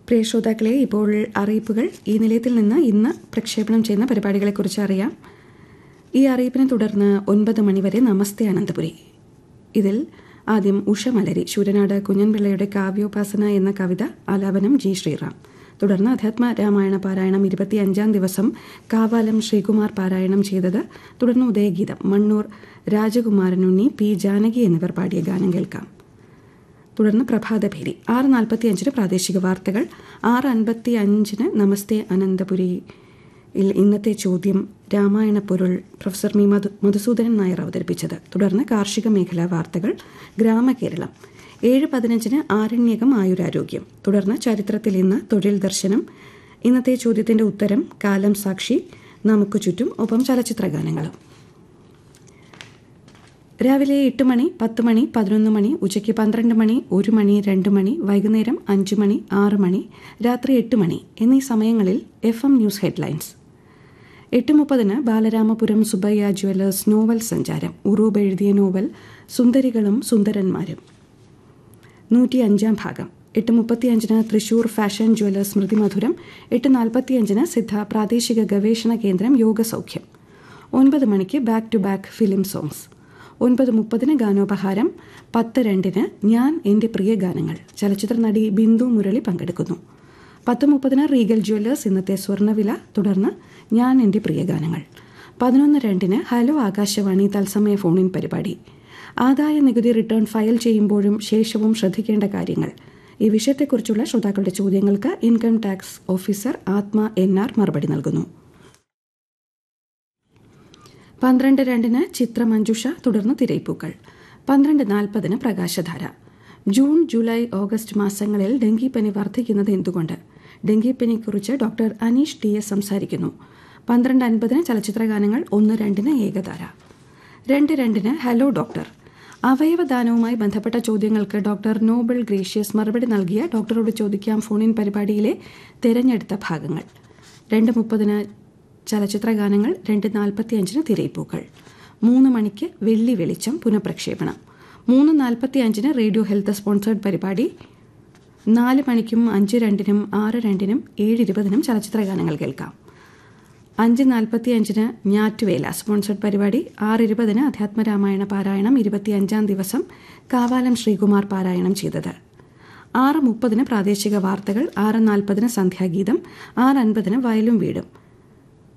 പ്രിയ ശ്രോതാക്കളെ ഇപ്പോൾ അറിയിപ്പുകൾ ഈ നിലയത്തിൽ നിന്ന് ഇന്ന് പ്രക്ഷേപണം ചെയ്യുന്ന പരിപാടികളെക്കുറിച്ച് അറിയാം ഈ അറിയിപ്പിനെ തുടർന്ന് ഒൻപത് മണിവരെ നമസ്തേ അനന്തപുരി ഇതിൽ ആദ്യം ഉഷ മലരി ശൂരനാട് കുഞ്ഞൻപിള്ളയുടെ കാവ്യോപാസന എന്ന കവിത ആലാപനം ജി ശ്രീറാം തുടർന്ന് അധ്യാത്മ രാമായണ പാരായണം ഇരുപത്തിയഞ്ചാം ദിവസം കാവാലം ശ്രീകുമാർ പാരായണം ചെയ്തത് തുടർന്ന് ഉദയഗീതം മണ്ണൂർ രാജകുമാരനുണ്ണി പി ജാനകി എന്നിവർ പാടിയ ഗാനം കേൾക്കാം തുടർന്ന് പ്രഭാതഭേരി ആറ് നാൽപ്പത്തി അഞ്ചിന് പ്രാദേശിക വാർത്തകൾ ആറ് അൻപത്തി അഞ്ചിന് നമസ്തേ അനന്തപുരി യിൽ ഇന്നത്തെ ചോദ്യം രാമായണ പൊരുൾ പ്രൊഫസർ മി മധു മധുസൂദനൻ നായർ അവതരിപ്പിച്ചത് തുടർന്ന് കാർഷിക മേഖലാ വാർത്തകൾ ഗ്രാമകേരളം ഏഴ് പതിനഞ്ചിന് ആരണ്യകം ആയുരാരോഗ്യം തുടർന്ന് ചരിത്രത്തിൽ ഇന്ന് തൊഴിൽ ദർശനം ഇന്നത്തെ ചോദ്യത്തിന്റെ ഉത്തരം കാലം സാക്ഷി നമുക്ക് ചുറ്റും ഒപ്പം ചലച്ചിത്ര ഗാനങ്ങളും രാവിലെ എട്ട് മണി പത്ത് മണി പതിനൊന്ന് മണി ഉച്ചയ്ക്ക് പന്ത്രണ്ട് മണി ഒരു മണി രണ്ട് മണി വൈകുന്നേരം അഞ്ച് മണി ആറ് മണി രാത്രി എട്ട് മണി എന്നീ സമയങ്ങളിൽ എഫ് എം ന്യൂസ് ഹെഡ്ലൈൻസ് എട്ട് മുപ്പതിന് ബാലരാമപുരം സുബയ്യ ജ്വല്ലേഴ്സ് നോവൽ സഞ്ചാരം ഉറൂബ് എഴുതിയ നോവൽ സുന്ദരികളും സുന്ദരന്മാരും നൂറ്റി അഞ്ചാം ഭാഗം എട്ട് മുപ്പത്തിയഞ്ചിന് തൃശൂർ ഫാഷൻ ജ്വല്ലേഴ്സ് സ്മൃതി മധുരം എട്ട് നാൽപ്പത്തിയഞ്ചിന് സിദ്ധ പ്രാദേശിക ഗവേഷണ കേന്ദ്രം യോഗസൗഖ്യം ഒൻപത് മണിക്ക് back to back film songs ഒൻപത് മുപ്പതിന് ഗാനോപഹാരം പത്ത് രണ്ടിന് ഞാൻ എൻ്റെ പ്രിയ ഗാനങ്ങൾ ചലച്ചിത്ര നടി ബിന്ദു മുരളി പങ്കെടുക്കുന്നു പത്ത് മുപ്പതിന് റീഗൽ ജ്വല്ലേഴ്സ് ഇന്നത്തെ സ്വർണ്ണവില തുടർന്ന് ഞാൻ എൻ്റെ പ്രിയ ഗാനങ്ങൾ പതിനൊന്ന് രണ്ടിന് ഹലോ ആകാശവാണി തത്സമയ ഫോണിൻ പരിപാടി ആദായ നികുതി റിട്ടേൺ ഫയൽ ചെയ്യുമ്പോഴും ശേഷവും ശ്രദ്ധിക്കേണ്ട കാര്യങ്ങൾ ഈ വിഷയത്തെക്കുറിച്ചുള്ള ശ്രോതാക്കളുടെ ചോദ്യങ്ങൾക്ക് income tax officer Athma N R മറുപടി നൽകുന്നു പന്ത്രണ്ട് രണ്ടിന് ചിത്രമഞ്ജുഷ തുടർന്ന് തിരയിപ്പൂക്കൾ പന്ത്രണ്ട് നാൽപ്പതിന് പ്രകാശധാര ജൂൺ ജൂലൈ ഓഗസ്റ്റ് മാസങ്ങളിൽ ഡെങ്കിപ്പനി വർദ്ധിക്കുന്നത് എന്തുകൊണ്ട് ഡെങ്കിപ്പനിയെക്കുറിച്ച് ഡോക്ടർ അനീഷ് ടി എസ് സംസാരിക്കുന്നു പന്ത്രണ്ട് അൻപതിന് ചലച്ചിത്ര ഗാനങ്ങൾ ഒന്ന് രണ്ടിന് ഏകധാര രണ്ട് രണ്ടിന് ഹലോ ഡോക്ടർ അവയവദാനവുമായി ബന്ധപ്പെട്ട ചോദ്യങ്ങൾക്ക് ഡോക്ടർ നോബൽ ഗ്രേഷ്യസ് മറുപടി നൽകിയ ഡോക്ടറോട് ചോദിക്കാം ഫോണിൻ പരിപാടിയിലെ തെരഞ്ഞെടുത്ത ഭാഗങ്ങൾ രണ്ട് മുപ്പതിന് ചലച്ചിത്ര ഗാനങ്ങൾ രണ്ട് നാൽപ്പത്തി അഞ്ചിന് തിരയിപ്പൂക്കൾ മൂന്ന് മണിക്ക് വെള്ളി വെളിച്ചം പുനഃപ്രക്ഷേപണം മൂന്ന് നാൽപ്പത്തി അഞ്ചിന് റേഡിയോ ഹെൽത്ത് സ്പോൺസേഡ് പരിപാടി നാല് മണിക്കും അഞ്ച് രണ്ടിനും ആറ് രണ്ടിനും ഏഴ് ഇരുപതിനും ചലച്ചിത്ര ഗാനങ്ങൾ കേൾക്കാം അഞ്ച് നാൽപ്പത്തി അഞ്ചിന് ഞാറ്റുവേല സ്പോൺസർഡ് പരിപാടി ആറ് ഇരുപതിന് അധ്യാത്മരാമായണ പാരായണം ഇരുപത്തിയഞ്ചാം ദിവസം കാവാലം ശ്രീകുമാർ പാരായണം ചെയ്തത് ആറ് മുപ്പതിന് പ്രാദേശിക വാർത്തകൾ ആറ് നാൽപ്പതിന് സന്ധ്യാഗീതം ആറ് അൻപതിന് വയലും വീടും